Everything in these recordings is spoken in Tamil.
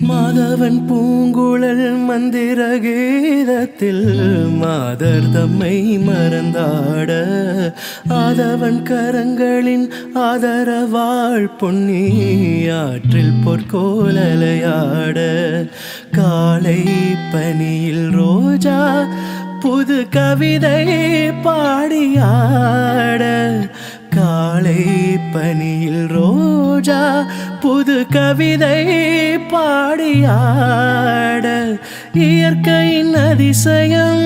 மாதவன் பூங்குழல் மந்திர கீதத்தில் மாதர் தம்மை மறந்தாட ஆதவன் கரங்களின் ஆதரவாள் பொன்னி ஆற்றில் பொற்கோலலையாட காலை பனியில் ரோஜா புது கவிதை பாடியாட காலை பனியில் ரோஜா புது கவிதை பாடியாட இயற்கையின் அதிசயம்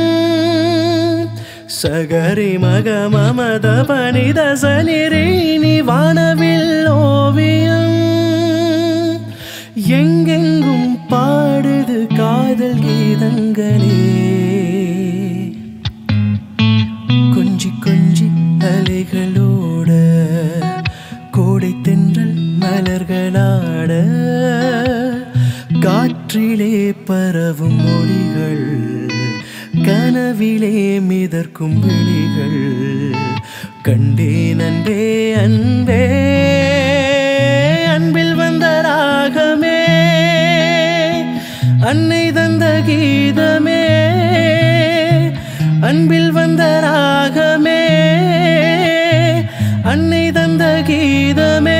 சகரி மக மமத பனித சனிரீனி வானவில் ஓவியம் எங்கெங்கும் பாடுது காதல் கீதங்களே கொஞ்சி கொஞ்சி அலைகளோட கோடை தென்றல் மலர்களாட காற்றிலே பரவும் மொழிகள் கனவிலே மிதக்கும் விழிகள் கண்டேன் அன்பே அன்பே அன்பில் வந்த ராகமே அன்னை தந்த கீதமே அன்பில் வந்த ராகமே அன்னை தந்த கீதமே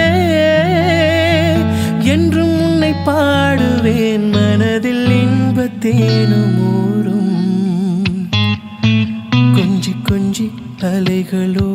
என்றும் உன்னை பாடுவேன் மனதில் இன்பத்தேனும் ஊறும் கொஞ்சி கொஞ்சி அலைகளோ